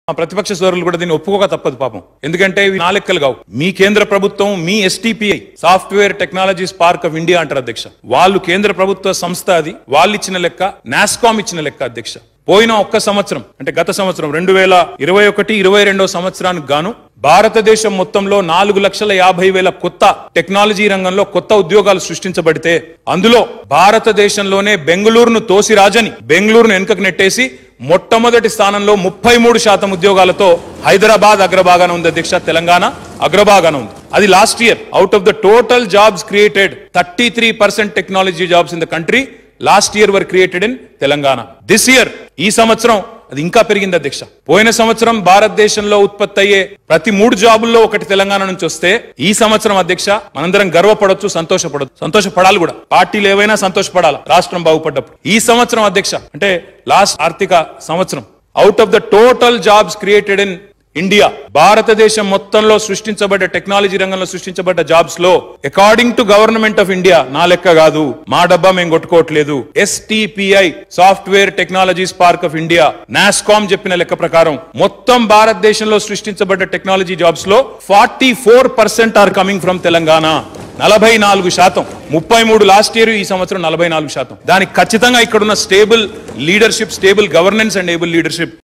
మా ప్రతిపక్ష సోదరులు కూడా దీన్ని ఒప్పుకోక తప్పదు పాపం ఎందుకంటే ఇవి నా లెక్కలు కావు మీ కేంద్ర ప్రభుత్వం మీ STPI software technologies park of India అంటారు అధ్యక్ష వాళ్ళు కేంద్ర ప్రభుత్వ సంస్థ అది వాళ్ళు ఇచ్చిన లెక్క నాస్కామ్ ఇచ్చిన లెక్క అధ్యక్ష పోయిన ఒక్క సంవత్సరం అంటే గత సంవత్సరం రెండు వేల ఇరవై ఒకటి ఇరవై రెండో సంవత్సరానికి గాను భారతదేశం మొత్తంలో నాలుగు లక్షల యాభై వేల కొత్త టెక్నాలజీ రంగంలో కొత్త ఉద్యోగాలు సృష్టించబడితే అందులో భారతదేశంలోనే బెంగళూరును తోసిరాజని బెంగళూరును వెనుకకు నెట్టేసి మొట్టమొదటి స్థానంలో ముప్పై మూడు శాతం ఉద్యోగాలతో హైదరాబాద్ అగ్రభాగాన ఉంది అధ్యక్ష తెలంగాణ అగ్రభాగాన ఉంది అది last year out of the total jobs created thirty three percent technology jobs in the country last year were created in Telangana this year ఈ సంవత్సరం అది ఇంకా పెరిగింది అధ్యక్ష పోయిన సంవత్సరం భారతదేశంలో ఉత్పత్తి అయ్యే ప్రతి మూడు జాబుల్లో ఒకటి తెలంగాణ నుంచి వస్తే ఈ సంవత్సరం అధ్యక్ష మనందరం గర్వపడొచ్చు సంతోషపడొచ్చు సంతోషపడాలి కూడా పార్టీలు ఏవైనా సంతోషపడాలి రాష్ట్రం బాగుపడ్డప్పుడు ఈ సంవత్సరం అధ్యక్ష అంటే లాస్ట్ ఆర్థిక సంవత్సరం out of the total jobs created in India భారతదేశం మొత్తంలో సృష్టించబడ్డ టెక్నాలజీ రంగంలో సృష్టించబడ్డ జాబ్స్ లో according to government of India నా లెక్క కాదు మా డబ్బా మేము కొట్టుకోవట్లేదు STPI software technologies park of India NASSCOM చెప్పిన లెక్క ప్రకారం మొత్తం భారతదేశంలో సృష్టించబడ్డ టెక్నాలజీ జాబ్స్ లో forty four percent are coming from Telangana నలభై నాలుగు శాతం ముప్పై మూడు లాస్ట్ ఇయర్ ఈ సంవత్సరం నలభై నాలుగు శాతం దానికి ఖచ్చితంగా ఇక్కడున్న stable leadership stable governance and able leadership